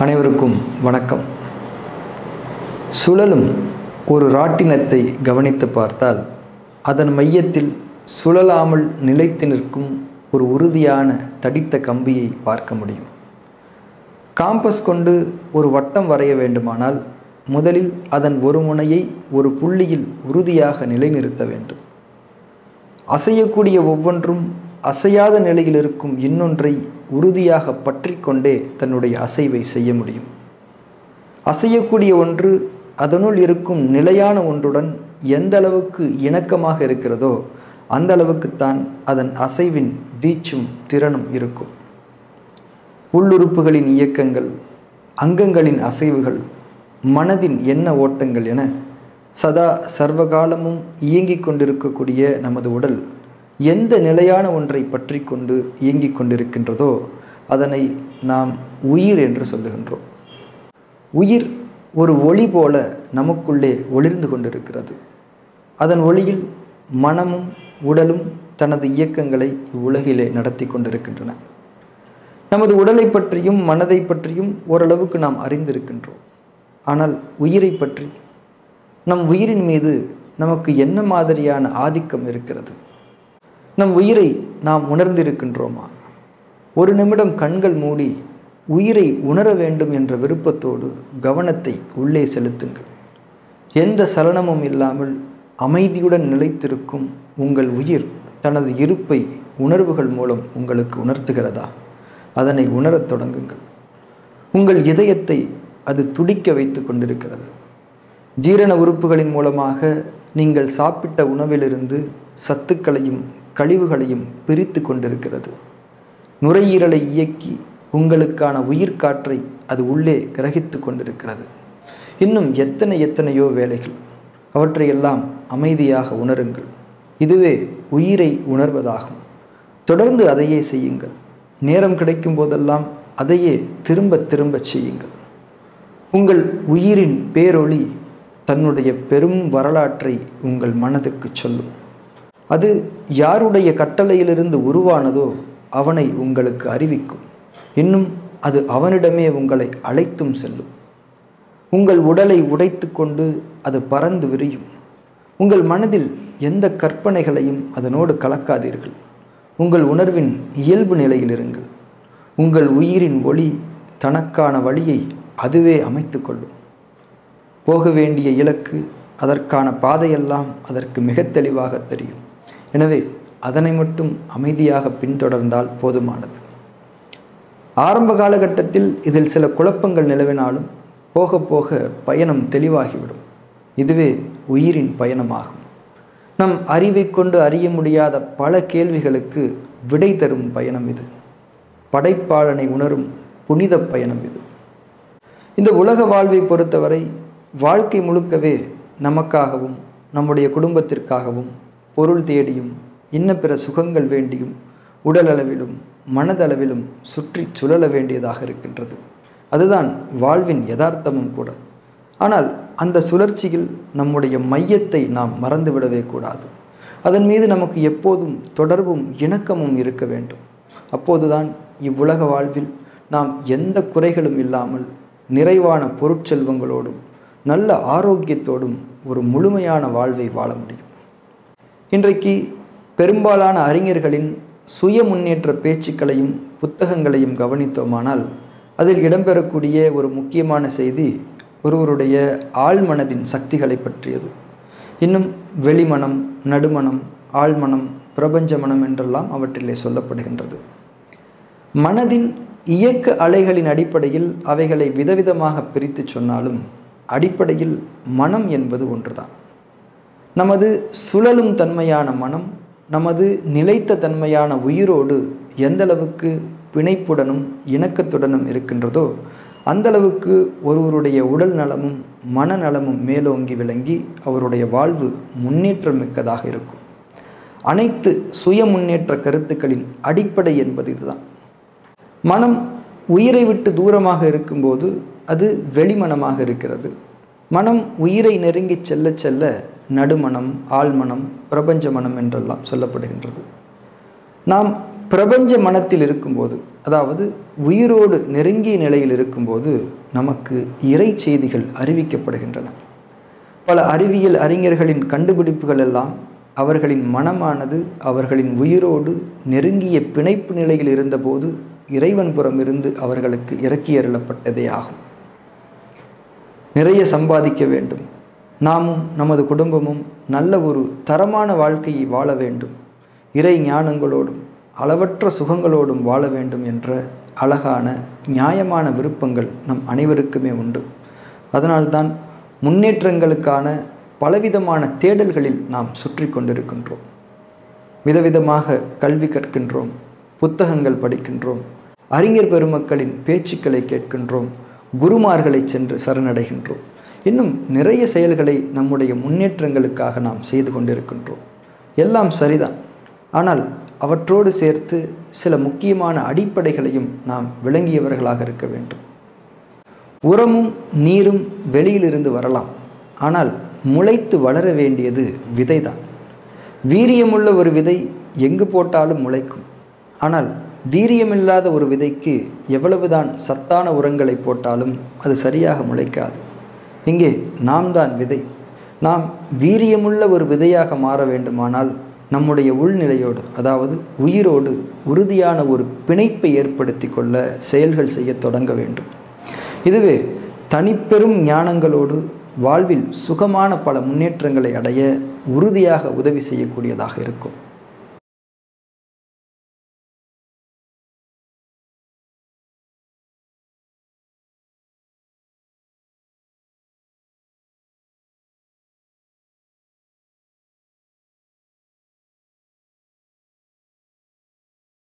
அனைவருக்கும் வணக்கம் சுழலும் ஒரு ராட்டினத்தை கவனித்து பார்த்தால் அதன் மையத்தில் சுழலாமல் நிலைத்து நிற்கும் ஒரு உறுதியான தடித்த கம்பியை பார்க்க முடியும் காம்பஸ் கொண்டு ஒரு வட்டம் வரைய வேண்டுமானால் முதலில் அதன் ஒரு முனையை ஒரு புள்ளியில் உறுதியாக நிலைநிறுத்த வேண்டும் அசையக்கூடிய ஒவ்வொன்றும் அசையாத நிலையில் இருக்கும் இன்னொன்றை உறுதியாக பற்றி கொண்டே தன்னுடைய அசைவை செய்ய முடியும் அசையக்கூடிய ஒன்று அதனுள் இருக்கும் நிலையான ஒன்றுடன் எந்த அளவுக்கு இணக்கமாக இருக்கிறதோ அந்த அளவுக்குத்தான் அதன் அசைவின் வீச்சும் திறனும் இருக்கும் உள்ளுறுப்புகளின் இயக்கங்கள் அங்கங்களின் அசைவுகள் மனதின் எண்ண ஓட்டங்கள் என சதா சர்வகாலமும் இயங்கிக் கொண்டிருக்கக்கூடிய நமது உடல் எந்த நிலையான ஒன்றை பற்றி கொண்டு இயங்கிக் கொண்டிருக்கின்றதோ அதனை நாம் உயிர் என்று சொல்லுகின்றோம் உயிர் ஒரு ஒளி போல நமக்குள்ளே ஒளிர்ந்து கொண்டிருக்கிறது அதன் ஒளியில் மனமும் உடலும் தனது இயக்கங்களை இவ்வுலகிலே நடத்தி கொண்டிருக்கின்றன நமது உடலை பற்றியும் மனதை பற்றியும் ஓரளவுக்கு நாம் அறிந்திருக்கின்றோம் ஆனால் உயிரை பற்றி நம் உயிரின் மீது நமக்கு என்ன மாதிரியான ஆதிக்கம் இருக்கிறது நம் உயிரை நாம் உணர்ந்திருக்கின்றோமா ஒரு நிமிடம் கண்கள் மூடி உயிரை உணர வேண்டும் என்ற விருப்பத்தோடு கவனத்தை உள்ளே செலுத்துங்கள் எந்த சலனமும் இல்லாமல் அமைதியுடன் நிலைத்திருக்கும் உங்கள் உயிர் தனது இருப்பை உணர்வுகள் மூலம் உங்களுக்கு உணர்த்துகிறதா அதனை உணரத் தொடங்குங்கள் உங்கள் இதயத்தை அது துடிக்க வைத்து கொண்டிருக்கிறது ஜீரண உறுப்புகளின் மூலமாக நீங்கள் சாப்பிட்ட உணவிலிருந்து சத்துக்களையும் கழிவுகளையும் பிரித்து கொண்டிருக்கிறது நுரையீரலை இயக்கி உங்களுக்கான உயிர் காற்றை அது உள்ளே கிரகித்து கொண்டிருக்கிறது இன்னும் எத்தனை எத்தனையோ வேலைகள் அவற்றையெல்லாம் அமைதியாக உணருங்கள் இதுவே உயிரை உணர்வதாகும் தொடர்ந்து அதையே செய்யுங்கள் நேரம் கிடைக்கும் போதெல்லாம் அதையே திரும்ப திரும்ப செய்யுங்கள் உங்கள் உயிரின் பேரொளி தன்னுடைய பெரும் வரலாற்றை உங்கள் மனதுக்கு சொல்லும் அது யாருடைய கட்டளையிலிருந்து உருவானதோ அவனை உங்களுக்கு அறிவிக்கும் இன்னும் அது அவனிடமே உங்களை அழைத்தும் செல்லும் உங்கள் உடலை உடைத்து கொண்டு அது பறந்து விரியும் உங்கள் மனதில் எந்த கற்பனைகளையும் அதனோடு கலக்காதீர்கள் உங்கள் உணர்வின் இயல்பு நிலையில் இருங்கள் உங்கள் உயிரின் ஒளி தனக்கான வழியை அதுவே அமைத்து கொள்ளும் போக வேண்டிய இலக்கு அதற்கான பாதையெல்லாம் அதற்கு மிக தெளிவாக தெரியும் எனவே அதனை மட்டும் அமைதியாக பின்தொடர்ந்தால் போதுமானது ஆரம்ப காலகட்டத்தில் இதில் சில குழப்பங்கள் நிலவினாலும் போக போக பயணம் தெளிவாகிவிடும் இதுவே உயிரின் பயணமாகும் நம் அறிவை கொண்டு அறிய முடியாத பல கேள்விகளுக்கு விடை தரும் பயணம் இது படைப்பாளனை உணரும் புனித பயணம் இது இந்த உலக வாழ்வை பொறுத்தவரை வாழ்க்கை முழுக்கவே நமக்காகவும் நம்முடைய குடும்பத்திற்காகவும் பொருள் தேடியும் இன்ன பிற சுகங்கள் வேண்டியும் உடல் அளவிலும் மனதளவிலும் சுற்றி சுழல வேண்டியதாக இருக்கின்றது அதுதான் வாழ்வின் யதார்த்தமும் கூட ஆனால் அந்த சுழற்சியில் நம்முடைய மையத்தை நாம் மறந்துவிடவே கூடாது அதன் மீது நமக்கு எப்போதும் தொடர்பும் இணக்கமும் இருக்க வேண்டும் அப்போதுதான் இவ்வுலக வாழ்வில் நாம் எந்த குறைகளும் இல்லாமல் நிறைவான பொருட்செல்வங்களோடும் நல்ல ஆரோக்கியத்தோடும் ஒரு முழுமையான வாழ்வை வாழ முடியும் இன்றைக்கு பெரும்பாலான அறிஞர்களின் சுய முன்னேற்ற பேச்சுக்களையும் புத்தகங்களையும் கவனித்தோமானால் அதில் இடம்பெறக்கூடிய ஒரு முக்கியமான செய்தி ஒருவருடைய ஆழ்மனதின் சக்திகளை பற்றியது இன்னும் வெளிமனம் நடுமனம் ஆழ்மனம் பிரபஞ்ச மனம் என்றெல்லாம் அவற்றிலே சொல்லப்படுகின்றது மனதின் இயக்க அலைகளின் அடிப்படையில் அவைகளை விதவிதமாக பிரித்து சொன்னாலும் அடிப்படையில் மனம் என்பது ஒன்றுதான் நமது சுழலும் தன்மையான மனம் நமது நிலைத்த தன்மையான உயிரோடு எந்தளவுக்கு பிணைப்புடனும் இணக்கத்துடனும் இருக்கின்றதோ அந்தளவுக்கு ஒருவருடைய உடல் நலமும் மனநலமும் மேலோங்கி விளங்கி அவருடைய வாழ்வு முன்னேற்றம் மிக்கதாக இருக்கும் அனைத்து சுய முன்னேற்ற கருத்துக்களின் அடிப்படை என்பது இதுதான் மனம் உயிரை விட்டு தூரமாக இருக்கும்போது அது வெளிமனமாக இருக்கிறது மனம் உயிரை நெருங்கி செல்ல செல்ல நடுமனம் ஆழ்மனம் பிரபஞ்ச மனம் என்றெல்லாம் சொல்லப்படுகின்றது நாம் பிரபஞ்ச மனத்தில் இருக்கும்போது அதாவது உயிரோடு நெருங்கிய நிலையில் இருக்கும்போது நமக்கு இறை செய்திகள் அறிவிக்கப்படுகின்றன பல அறிவியல் அறிஞர்களின் கண்டுபிடிப்புகள் எல்லாம் அவர்களின் மனமானது அவர்களின் உயிரோடு நெருங்கிய பிணைப்பு நிலையில் இருந்தபோது இறைவன் புறம் இருந்து அவர்களுக்கு இறக்கி அருளப்பட்டதே ஆகும் நிறைய சம்பாதிக்க வேண்டும் நாமும் நமது குடும்பமும் நல்ல ஒரு தரமான வாழ்க்கையை வாழ வேண்டும் இறை ஞானங்களோடும் அளவற்ற சுகங்களோடும் வாழ வேண்டும் என்ற அழகான நியாயமான விருப்பங்கள் நம் அனைவருக்குமே உண்டு அதனால்தான் முன்னேற்றங்களுக்கான பலவிதமான தேடல்களில் நாம் சுற்றி கொண்டிருக்கின்றோம் விதவிதமாக கல்வி கற்கின்றோம் புத்தகங்கள் படிக்கின்றோம் அறிஞர் பெருமக்களின் பேச்சுக்களை கேட்கின்றோம் குருமார்களை சென்று சரணடைகின்றோம் இன்னும் நிறைய செயல்களை நம்முடைய முன்னேற்றங்களுக்காக நாம் செய்து கொண்டிருக்கின்றோம் எல்லாம் சரிதான் ஆனால் அவற்றோடு சேர்த்து சில முக்கியமான அடிப்படைகளையும் நாம் விளங்கியவர்களாக இருக்க வேண்டும் உரமும் நீரும் வெளியிலிருந்து வரலாம் ஆனால் முளைத்து வளர வேண்டியது விதைதான் வீரியமுள்ள ஒரு விதை எங்கு போட்டாலும் முளைக்கும் ஆனால் வீரியமில்லாத ஒரு விதைக்கு எவ்வளவுதான் சத்தான உரங்களை போட்டாலும் அது சரியாக முளைக்காது இங்கே நாம் தான் விதை நாம் வீரியமுள்ள ஒரு விதையாக மாற வேண்டுமானால் நம்முடைய உள்நிலையோடு அதாவது உயிரோடு உறுதியான ஒரு பிணைப்பை ஏற்படுத்தி கொள்ள செயல்கள் செய்ய தொடங்க வேண்டும் இதுவே தனிப்பெரும் ஞானங்களோடு வாழ்வில் சுகமான பல முன்னேற்றங்களை அடைய உறுதியாக உதவி செய்யக்கூடியதாக இருக்கும்